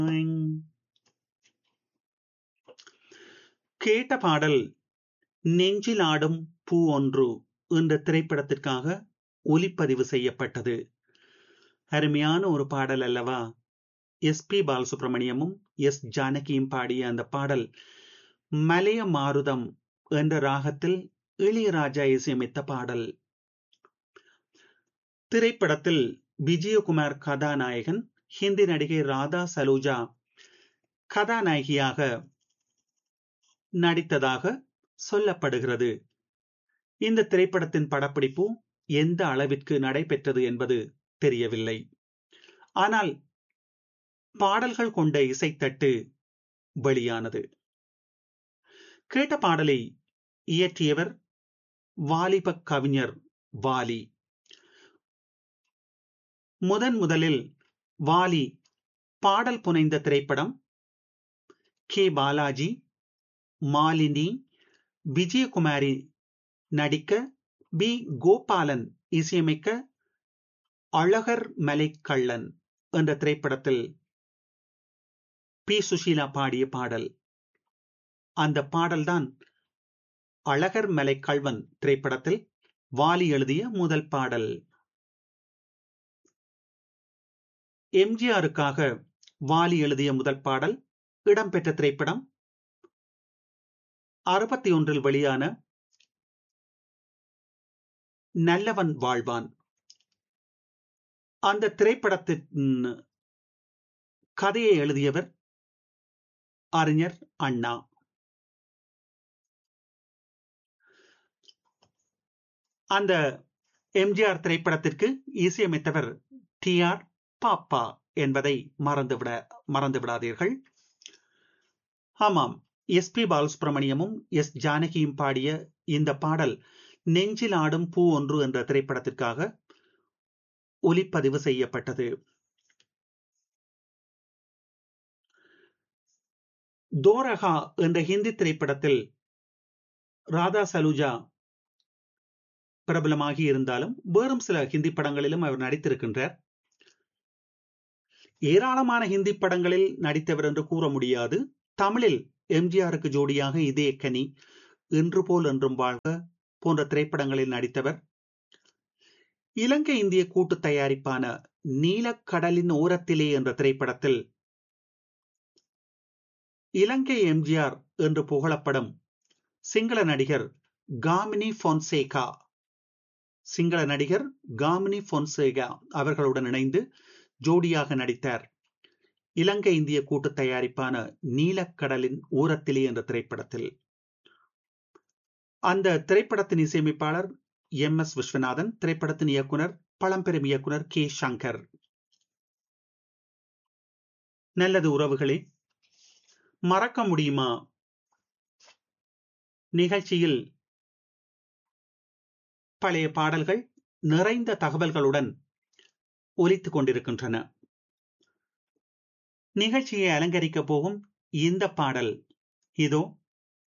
கேட்ட பாடல் நெஞ்சில் ஆடும் பூ ஒன்று என்ற திரைப்படத்திற்காக ஒலிப்பதிவு செய்யப்பட்டது அருமையான ஒரு பாடல் அல்லவா எஸ் பி பாலசுப்ரமணியமும் எஸ் ஜானகியும் பாடிய அந்த பாடல் மலைய மாருதம் என்ற ராகத்தில் இளையராஜா இசையமைத்த பாடல் திரைப்படத்தில் விஜயகுமார் கதாநாயகன் ஹிந்தி நடிகை ராதா சலூஜா கதாநாயகியாக நடித்ததாக சொல்லப்படுகிறது இந்த திரைப்படத்தின் படப்பிடிப்பு எந்த அளவிற்கு நடைபெற்றது என்பது தெரியவில்லை ஆனால் பாடல்கள் கொண்ட இசைத்தட்டு வெளியானது கேட்ட பாடலை இயற்றியவர் வாலிப கவிஞர் வாலி முதன் முதலில் வாலி பாடல் புனைந்த திரைப்படம் கே பாலாஜி மாலினி விஜயகுமாரி நடிக்க பி கோபாலன் இசையமைக்க அழகர் மலை கள்ளன் என்ற திரைப்படத்தில் பி சுஷீலா பாடிய பாடல் அந்த பாடல்தான் அழகர் மலை கல்வன் திரைப்படத்தில் வாலி எழுதிய முதல் பாடல் எம்ஜிஆருக்காக வாலி எழுதிய முதல் பாடல் இடம்பெற்ற திரைப்படம் அறுபத்தி ஒன்றில் வெளியான நல்லவன் வாழ்வான் அந்த திரைப்படத்தின் கதையை எழுதியவர் அறிஞர் அண்ணா அந்த எம்ஜிஆர் திரைப்படத்திற்கு இசையமைத்தவர் டி ஆர் பாப்பா என்பதை மறந்துவிட மறந்து விடாதீர்கள் ஆமாம் எஸ் பி பாலசுப்ரமணியமும் எஸ் ஜானகியும் பாடிய இந்த பாடல் நெஞ்சில் ஆடும் பூ ஒன்று என்ற திரைப்படத்திற்காக ஒலிப்பதிவு செய்யப்பட்டது தோரகா என்ற ஹிந்தி திரைப்படத்தில் ராதா சலுஜா பிரபலமாகி இருந்தாலும் வேறும் சில ஹிந்தி படங்களிலும் அவர் நடித்திருக்கின்றார் ஏராளமான ஹிந்தி படங்களில் நடித்தவர் என்று கூற முடியாது தமிழில் எம்ஜிஆருக்கு ஜோடியாக இதே கனி இன்று போல் என்றும் வாழ்க போன்ற திரைப்படங்களில் நடித்தவர் இலங்கை இந்திய கூட்டு தயாரிப்பான நீலக்கடலின் ஓரத்திலே என்ற திரைப்படத்தில் இலங்கை எம்ஜிஆர் என்று புகழப்படும் சிங்கள நடிகர் காமினி பொன்சேகா சிங்கள நடிகர் காமினி பொன்சேகா அவர்களுடன் இணைந்து ஜோடியாக நடித்தார் இலங்கை இந்திய கூட்டு தயாரிப்பான நீலக்கடலின் ஊரத்திலே என்ற திரைப்படத்தில் அந்த திரைப்படத்தின் இசையமைப்பாளர் எம் எஸ் விஸ்வநாதன் திரைப்படத்தின் இயக்குனர் பழம்பெரும் இயக்குனர் கே சங்கர் நல்லது உறவுகளே மறக்க முடியுமா நிகழ்ச்சியில் பழைய பாடல்கள் நிறைந்த தகவல்களுடன் ஒலித்துக் கொண்டிருக்கின்றன நிகழ்ச்சியை அலங்கரிக்க போகும் இந்த பாடல் இதோ